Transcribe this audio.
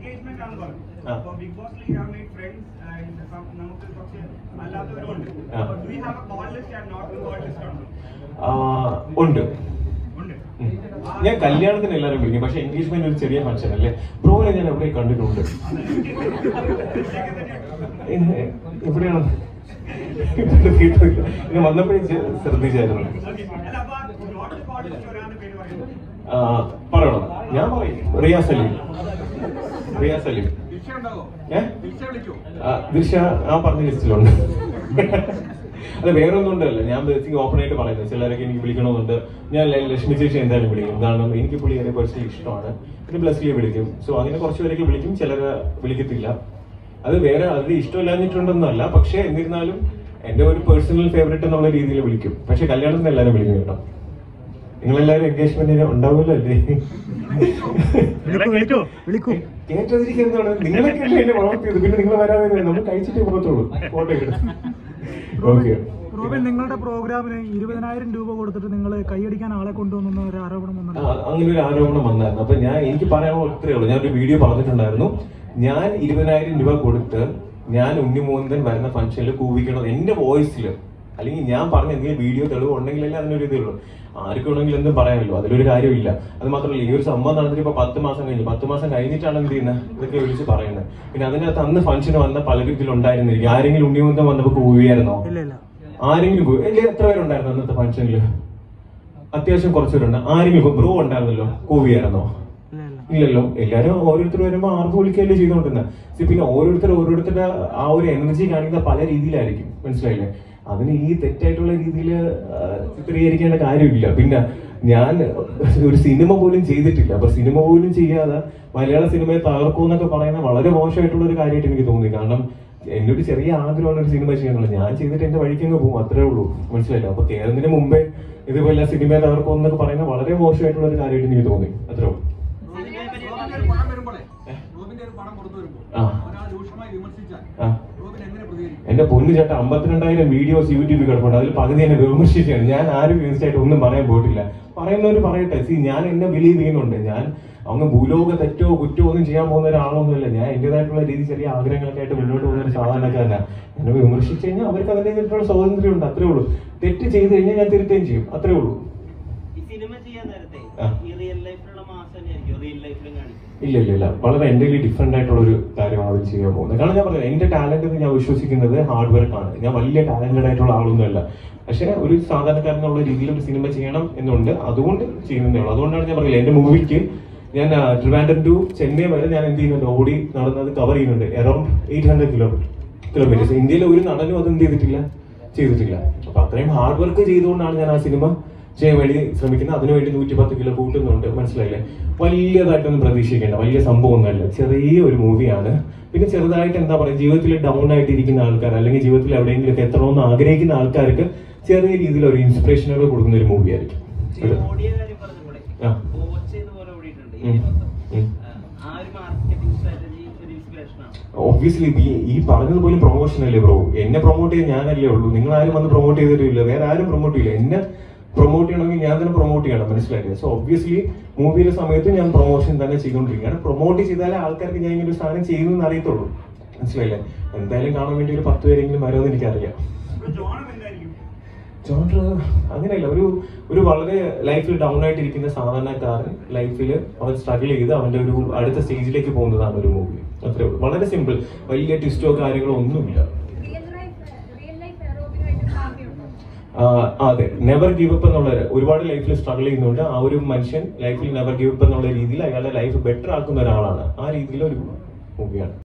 Engagement ആണ് പറഞ്ഞു ആ. അപ്പൊ ബിഗ് ബോസിൽ you have made friends and നമുക്ക് കുറച്ച് അല്ലാത്തവരുണ്ട് ആ. Do you have a call list and not call list ഉണ്ടോ ആ, ഉണ്ട് ഉണ്ട് ഉം. ഞാൻ കല്യാണത്തിന് എല്ലാവരും വിളിക്കും പക്ഷെ എൻഗേജ്മെന്റ് ഒരു ചെറിയ ഫംഗ്ഷൻ അല്ലേ ബ്രോനെ ഞാൻ എവിടെ കണ്ടിട്ടുണ്ട് ഏ, എവിടെയാണ് ഇവിടെ കേട്ടില്ല. ഞാൻ വന്നപ്പോഴേ ചെ- ശ്രദ്ധിച്ചായിരുന്നു Okay. അല്ല അപ്പൊ നോട്ട് കോൾ ലിസ്റ്റ് ഒരാളുടെ പേര് പറയുന്നത് ആ, പറയണം ഞാൻ പറയും റിയാസ് അലി റിയാസ് അലി ഏ ആ, ദിൽഷ ആ പറഞ്ഞ ലിസ്റ്റിലുണ്ട് അത് വേറെ ഒന്നും ഉണ്ടല്ല ഞാൻ ബേസിക് ഓപ്പൺ ആയിട്ട് പറയുന്നത് ചിലരൊക്കെ എനിക്ക് വിളിക്കണമെന്നുണ്ട് ഞാൻ ല- ലക്ഷ്മി ചേച്ചി എന്തായാലും വിളിക്കും കാരണം എനിക്ക് പുള്ളിയെ പേഴ്സണലി ഇഷ്ടമാണ് പിന്നെ ബ്ലസ്ലിയെ വിളിക്കും സോ അങ്ങനെ കുറച്ച് പേരൊക്കെ വിളിക്കും ചിലരെ വിളിക്കത്തില്ല അത് വേറെ അതിൽ ഇഷ്ടമില്ലാഞ്ഞിട്ടുണ്ടെന്നല്ല പക്ഷേ എന്നിരുന്നാലും എന്റെ ഒരു പേഴ്സണൽ ഫേവറേറ്റ് എന്നുള്ള രീതിയിൽ വിളിക്കും പക്ഷെ കല്യാണത്തിന് എല്ലാവരും വിളിക്കും കേട്ടോ നിങ്ങളെല്ലാവരും എൻഗേജ്മെന്റിന് ഉണ്ടാവുമല്ലോ അല്ലേ വിളിക്കൂ വിളിക്കൂ കേട്ടതിരിക്കുന്നതാണ് നിങ്ങളൊക്കെ അല്ലേ എന്നെ വളർത്തിയത് പിന്നെ നിങ്ങൾ വരാതെ നമ്മൾ കഴിച്ചിട്ടേ പുറത്തുള്ളൂ ഫോട്ടോ എടുത്ത് ഓക്കെ റോബിൻ നിങ്ങളുടെ പ്രോഗ്രാമിന് ഇരുപതിനായിരം രൂപ കൊടുത്തിട്ട് നിങ്ങൾ കൈയടിക്കാൻ ആളെ കൊണ്ടുവന്ന ഒരു ആരോപണം ആ, വന്നു അങ്ങനെ ഒരു ആരോപണം വന്നായിരുന്നു അപ്പൊ ഞാൻ എനിക്ക് പറയാനുള്ള ഇത്രയേ ഉള്ളൂ ഞാൻ ഒരു വീഡിയോ പറഞ്ഞിട്ടുണ്ടായിരുന്നു ഞാൻ ഇരുപതിനായിരം രൂപ കൊടുത്ത് ഞാൻ ഉണ്ണിമോന്തൻ വരുന്ന ഫംഗ്ഷനിൽ കൂവിക്കണം എന്റെ വോയിസിൽ അല്ലെങ്കിൽ ഞാൻ പറഞ്ഞ എന്തെങ്കിലും വീഡിയോ തെളിവ് ഉണ്ടെങ്കിലല്ലേ അതിനൊരു ഇതേ ഉള്ളൂ ആർക്കും വേണമെങ്കിലും എന്തും പറയാമല്ലോ അതിലൊരു കാര്യമില്ല അത് മാത്രമല്ല ഈ ഒരു സംഭവം നടന്നിട്ട് ഇപ്പൊ പത്ത് മാസം കഴിഞ്ഞു പത്ത് മാസം കഴിഞ്ഞിട്ടാണ് എന്ത് ചെയ്യുന്നത് ഇതൊക്കെ വിളിച്ച് പറയുന്നത് പിന്നെ അതിനകത്ത് അന്ന് ഫംഗ്ഷന് വന്ന പലരും ഇതിലുണ്ടായിരുന്നിരിക്കും ആരെങ്കിലും ഉണ്ണിമോന്തൻ വന്നപ്പോ കൂവിയായിരുന്നോ ഇല്ല ഇല്ല ആരെങ്കിലും കൂ- ഇല്ല, എത്ര പേരുണ്ടായിരുന്നു അന്നത്തെ ഫംഗ്ഷനിൽ അത്യാവശ്യം കുറച്ചുപേരുണ്ട് ആരെങ്കിലും ബ്രോ ഉണ്ടായിരുന്നല്ലോ കൂവിയായിരുന്നോ ഇല്ല ഇല്ല ഇല്ലല്ലോ എല്ലാരും ഓരോരുത്തർ വരുമ്പോ ആർക്കും വിളിക്കുകയല്ലേ ചെയ്തോണ്ടിരുന്നത് See, പിന്നെ ഓരോരുത്തർ ഓരോരുത്തരുടെ ആ ഒരു എനർജി കാണിക്കുന്ന പല രീതിയിലായിരിക്കും മനസ്സിലായില്ലേ അതിന് ഈ തെറ്റായിട്ടുള്ള രീതിയിൽ ചിത്രീകരിക്കേണ്ട കാര്യമില്ല പിന്നെ ഞാൻ ഒരു സിനിമ പോലും ചെയ്തിട്ടില്ല അപ്പൊ സിനിമ പോലും ചെയ്യാതെ മലയാള സിനിമയെ തകർക്കും എന്നൊക്കെ പറയുന്ന വളരെ മോശമായിട്ടുള്ള ഒരു കാര്യമായിട്ട് എനിക്ക് തോന്നി കാരണം എന്റെ ഒരു ചെറിയ ആഗ്രഹമാണ് ഒരു സിനിമ ചെയ്യാനുള്ളത് ഞാൻ ചെയ്തിട്ട് എന്റെ വഴിക്ക് അങ്ങ് പോകും അത്രേ ഉള്ളൂ മനസ്സിലായില്ല അപ്പൊ കേരളത്തിന് മുമ്പേ ഇതുപോലെ സിനിമയെ തകർക്കും എന്നൊക്കെ പറയുന്ന വളരെ മോശമായിട്ടുള്ള ഒരു കാര്യമായിട്ട് എനിക്ക് തോന്നി അത്രേ ഉള്ളൂ റോബിന്റെ ഒരു പടം വരുമ്പോഴേ റോബിന്റെ ഒരു പടം പുറത്തു വരുമ്പോൾ ആ. ഒരാൾ രൂക്ഷമായി വിമർശിച്ചാൽ ആ. റോബിൻ എങ്ങനെ പ്രതികരിക്കും എന്റെ പൊന്നു ചേട്ടാ അമ്പത്തിരണ്ടായിരം വീഡിയോസ് യൂട്യൂബിൽ കിടപ്പുണ്ട് അതിൽ പകുതി എന്നെ വിമർശിച്ചാണ് ഞാൻ ആരും വിമർശിച്ചായിട്ട് ഒന്നും പറയാൻ പോയിട്ടില്ല പറയുന്നവര് പറയട്ടെ സി ഞാൻ എന്നെ ബിലീവ് ചെയ്യുന്നുണ്ട് ഞാൻ അങ്ങ് ഭൂലോക തെറ്റോ കുറ്റോ ഒന്നും ചെയ്യാൻ പോകുന്ന ഒരാളൊന്നുമല്ല ഞാൻ എന്റേതായിട്ടുള്ള രീതി ചെറിയ ആഗ്രഹങ്ങളൊക്കെ ആയിട്ട് മുന്നോട്ട് പോകുന്ന ഒരു സാധാരണക്കാരനാ എന്നെ വിമർശിച്ചു കഴിഞ്ഞാൽ അവർക്ക് അതിൻ്റെതായിട്ടുള്ള സ്വാതന്ത്ര്യം ഉണ്ട് അത്രേ ഉള്ളൂ തെറ്റ് ചെയ്ത് കഴിഞ്ഞാൽ ഞാൻ തിരുത്തുകയും ചെയ്യും അത്രേ ഉള്ളൂ ഈ സിനിമ ചെയ്യാൻ നേരത്തെ ആ. ഈ റിയൽ ലൈഫിലുള്ള മാസം തന്നെയായിരിക്കും റിയൽ ലൈഫിലും കാണിക്കും ഇല്ല ഇല്ല ഇല്ല വളരെ എൻ്റെ ഡിഫറെന്റ് ആയിട്ടുള്ള ഒരു കാര്യമാണ് അതിൽ ചെയ്യാൻ പോകുന്നത് കാരണം ഞാൻ പറഞ്ഞത് എന്റെ ടാലന്റ് ഞാൻ വിശ്വസിക്കുന്നത് ഹാർഡ് വർക്ക് ആണ് ഞാൻ വലിയ ടാലന്റഡ് ആയിട്ടുള്ള ആളൊന്നുമല്ല പക്ഷെ ഒരു സാധാരണക്കാരനുള്ള രീതിയിൽ ഒരു സിനിമ ചെയ്യണം എന്നുണ്ട് അതുകൊണ്ട് ചെയ്യുന്നതേ ഉള്ളൂ അതുകൊണ്ടാണ് ഞാൻ പറയുന്നത് എന്റെ മൂവിക്ക് ഞാൻ ട്രിവാൻഡ്രം ടു ചെന്നൈ വരെ ഞാൻ എന്ത് ചെയ്യുന്നുണ്ട് ഓടി നടന്നത് കവർ ചെയ്യുന്നുണ്ട് around eight hundred kilometer kilometers ഇന്ത്യയിലെ ഒരു നടനും അത് എന്ത് ചെയ്തിട്ടില്ല ചെയ്തിട്ടില്ല അപ്പൊ അത്രയും ഹാർഡ് വർക്ക് ചെയ്തുകൊണ്ടാണ് ഞാൻ ആ സിനിമ ചെയ്യാൻ വേണ്ടി ശ്രമിക്കുന്നത് അതിനുവേണ്ടി നൂറ്റി പത്ത് കിലോ കൂട്ടുന്നുണ്ട് മനസ്സിലായില്ലേ വലിയതായിട്ടൊന്നും പ്രതീക്ഷിക്കേണ്ട വലിയ സംഭവമൊന്നുമല്ല ചെറിയ ഒരു മൂവിയാണ് പിന്നെ ചെറുതായിട്ട് എന്താ പറയുക ജീവിതത്തിൽ ഡൗൺ ആയിട്ട് ഇരിക്കുന്ന ആൾക്കാർ അല്ലെങ്കിൽ ജീവിതത്തിൽ എവിടെയെങ്കിലും എത്തണമെന്ന് ആഗ്രഹിക്കുന്ന ആൾക്കാർക്ക് ചെറിയ രീതിയിൽ ഒരു ഇൻസ്പിറേഷനുകൾ കൊടുക്കുന്ന ഒരു മൂവി ആയിരിക്കും ഈ ഓടിയ കാര്യം പറഞ്ഞപ്പോഴേ ആ. കോച്ച് ചെയ്തപോലെ ഓടിയിട്ടുണ്ട് ഉം. ഇന്ത്യ മൊത്തം ഉം. ആ, ആ ഒരു മാർക്കറ്റിംഗ് സ്ട്രാറ്റജി ഒരു ഇൻസ്പിറേഷൻ ആണ് ഒബ്വിയസ്ലി ഈ ഈ പറഞ്ഞത് പോലും പ്രൊമോഷൻ അല്ലേ ബ്രോ എന്നെ പ്രൊമോട്ട് ചെയ്യാൻ ഞാനല്ലേ ഉള്ളൂ നിങ്ങൾ ആരും വന്ന് പ്രൊമോട്ട് ചെയ്തിട്ടില്ല വേറെ ആരും പ്രൊമോട്ട് ചെയ്യില്ല എന്നെ പ്രൊമോട്ട് ചെയ്യണമെങ്കിൽ ഞാൻ തന്നെ പ്രൊമോട്ട് ചെയ്യണം മനസ്സിലായില്ലേ സോ ഒബ്വിയസ്ലി മൂവിയുടെ സമയത്ത് ഞാൻ പ്രൊമോഷൻ തന്നെ ചെയ്തുകൊണ്ടിരിക്കുകയാണ് പ്രൊമോട്ട് ചെയ്താലേ ആൾക്കാർക്ക് ഞാൻ ഇങ്ങനെ ഒരു സാധനം ചെയ്യുന്നു എന്ന് അറിയത്തുള്ളൂ മനസ്സിലായില്ലേ എന്തായാലും കാണാൻ വേണ്ടി ഒരു പത്ത് പേരെങ്കിലും വരുമെന്ന് എനിക്കറിയാം അപ്പൊ ജോണം എന്തായിരിക്കും ജോൺറ് അങ്ങനെയല്ല ഒരു ഒരു വളരെ ലൈഫിൽ ഡൗൺ ആയിട്ടിരിക്കുന്ന സാധാരണക്കാരൻ ലൈഫിൽ അവൻ സ്ട്രഗിൾ ചെയ്ത് അവന്റെ ഒരു അടുത്ത സ്റ്റേജിലേക്ക് പോകുന്നതാണ് ഒരു മൂവി അത്രേ ഉള്ളൂ വളരെ സിമ്പിൾ വലിയ ട്വിസ്റ്റോ കാര്യങ്ങളോ ഒന്നുമില്ല റിയൽ ലൈഫ് റിയൽ ലൈഫ് റോബിനുമായിട്ട് സാമ്യമുണ്ടോ ആഹ് അതെ നെവർ ഗിവ് അപ്പ് എന്നുള്ള ഒരുപാട് ലൈഫിൽ സ്ട്രഗിൾ ചെയ്യുന്നുണ്ട് ആ ഒരു മനുഷ്യൻ ലൈഫിൽ നെവർ ഗിവ് അപ്പ് എന്നുള്ള രീതിയിൽ അയാളുടെ ലൈഫ് ബെറ്റർ ആക്കുന്ന ഒരാളാണ് ആ രീതിയിലെ ഒരു മൂവിയാണ്